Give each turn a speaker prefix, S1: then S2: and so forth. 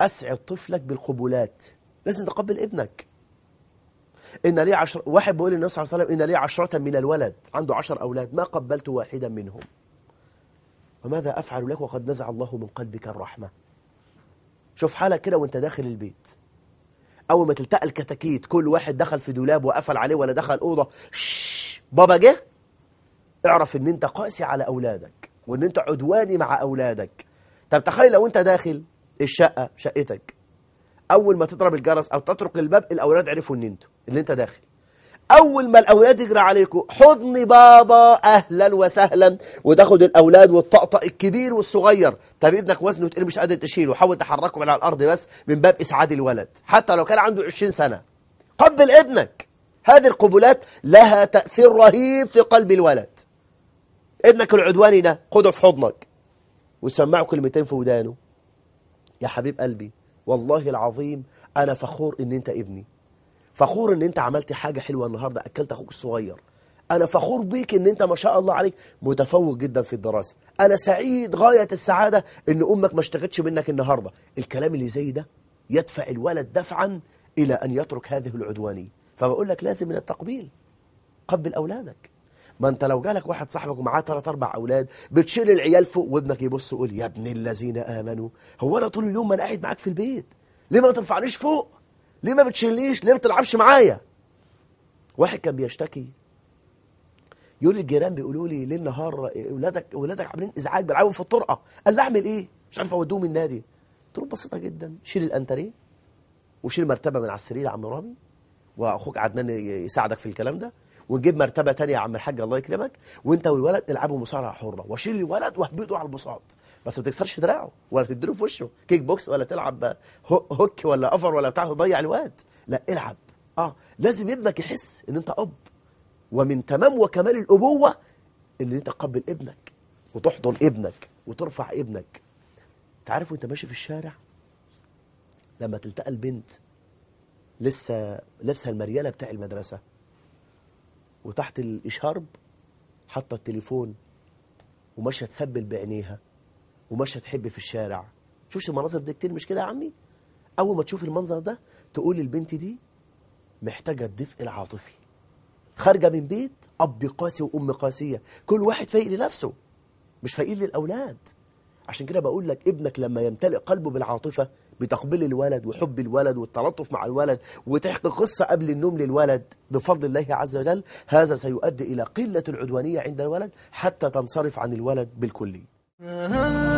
S1: اسعد طفلك بالقبولات لازم تقبل ابنك ان لي عشر واحد بيقول للنبي صلى الله عليه وسلم ان لي عشرة من الولد عنده عشر اولاد ما قبلت واحدا منهم وماذا افعل لك وقد نزع الله من قلبك الرحمه شوف حالك كده وانت داخل البيت اول ما تلتقى الكتاكيت كل واحد دخل في دولاب وقفل عليه ولا دخل اوضه شش بابا جه اعرف ان انت قاسي على اولادك وان انت عدواني مع اولادك طب تخيل لو انت داخل الشقه شقتك اول ما تضرب الجرس او تطرق الباب الاولاد عرفوا ان انتوا اللي انت داخل اول ما الاولاد يجري عليكم حضن بابا اهلا وسهلا وتاخد الاولاد والطقطق الكبير والصغير طب ابنك وزنه تقيل مش قادر تشيله حاول تحركه من على الارض بس من باب اسعاد الولد حتى لو كان عنده 20 سنه قبل ابنك هذه القبلات لها تاثير رهيب في قلب الولد ابنك العدواني ده خده في حضنك وسمعه كلمتين في ودانه يا حبيب قلبي والله العظيم انا فخور ان انت ابني فخور ان انت عملت حاجة حلوة النهاردة اكلت اخوك الصغير انا فخور بيك ان انت ما شاء الله عليك متفوق جدا في الدراسة انا سعيد غاية السعادة ان امك ما اشتكتش منك النهاردة الكلام اللي زي ده يدفع الولد دفعا الى ان يترك هذه العدوانية فبقول لك لازم من التقبيل قبل اولادك ما انت لو جالك واحد صاحبك ومعاه ثلاث اربع اولاد بتشيل العيال فوق وابنك يبص يقول يا ابن الذين امنوا هو انا طول اليوم ما انا قاعد معاك في البيت ليه ما ترفعنيش فوق ليه ما بتشيلنيش ليه ما بتلعبش معايا واحد كان بيشتكي يقول الجيران بيقولوا لي ليل نهار اولادك اولادك عاملين ازعاج بيلعبوا في الطرقه قال لي اعمل ايه مش عارف اوديهم النادي قلت له بسيطه جدا شيل الانتريه وشيل مرتبه من على السرير يا عم رامي واخوك عدنان يساعدك في الكلام ده ونجيب مرتبه تانية يا عم الحاج الله يكرمك وانت والولد تلعبوا مصارعه حره واشيل الولد واهبطه على البساط بس ما تكسرش دراعه ولا تديله في وشه كيك بوكس ولا تلعب هو- هوك ولا افر ولا بتاع تضيع الواد لا العب اه لازم ابنك يحس ان انت اب ومن تمام وكمال الابوه ان انت تقبل ابنك وتحضن ابنك وترفع ابنك تعرف وانت ماشي في الشارع لما تلتقى البنت لسه لابسه المرياله بتاع المدرسه وتحت الإشارب حاطه التليفون وماشيه تسبل بعينيها وماشيه تحب في الشارع شوفش المناظر دي كتير مش كده يا عمي اول ما تشوف المنظر ده تقول البنت دي محتاجه الدفء العاطفي خارجه من بيت اب قاسي وام قاسيه كل واحد فايق لنفسه مش فايقين للاولاد عشان كده بقول لك ابنك لما يمتلئ قلبه بالعاطفه بتقبيل الولد وحب الولد والتلطف مع الولد وتحكي قصه قبل النوم للولد بفضل الله عز وجل هذا سيؤدي الى قله العدوانيه عند الولد حتى تنصرف عن الولد بالكلي